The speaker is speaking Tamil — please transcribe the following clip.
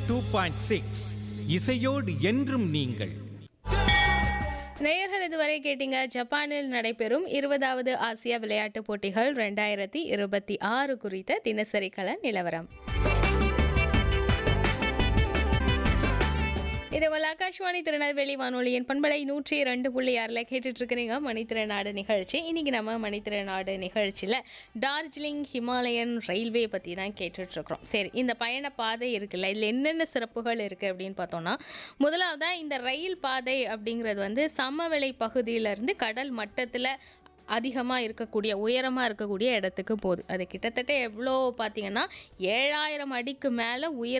டூ பாயிண்ட் சிக்ஸ் இசையோடு என்றும் நீங்கள் நேயர்கள் இதுவரை கேட்டீங்க ஜப்பானில் நடைபெறும் இருபதாவது ஆசிய விளையாட்டுப் போட்டிகள் ரெண்டாயிரத்தி இருபத்தி ஆறு குறித்த தினசரி கல நிலவரம் இது உங்கள் ஆகாஷ்வாணி திருநெல்வேலி வானொலியின் பண்பலை நூற்றி ரெண்டு புள்ளி ஆறில் கேட்டுட்டு இருக்கிறீங்க மணித்திறனாடு நிகழ்ச்சி இன்னைக்கு நம்ம மணித்திறனாடு நிகழ்ச்சியில் டார்ஜிலிங் ஹிமாலயன் ரயில்வே பற்றி தான் கேட்டுட்ருக்குறோம் சரி இந்த பயண பாதை இருக்குல்ல இதில் என்னென்ன சிறப்புகள் இருக்குது அப்படின்னு பார்த்தோம்னா முதலாவதாக இந்த ரயில் பாதை அப்படிங்கிறது வந்து சமவெளி பகுதியிலேருந்து கடல் மட்டத்தில் அதிகமாக இருக்கக்கூடிய உயரமாக இருக்கக்கூடிய இடத்துக்கு போகுது அது கிட்டத்தட்ட எவ்வளோ பார்த்தீங்கன்னா ஏழாயிரம் அடிக்கு மேலே உயர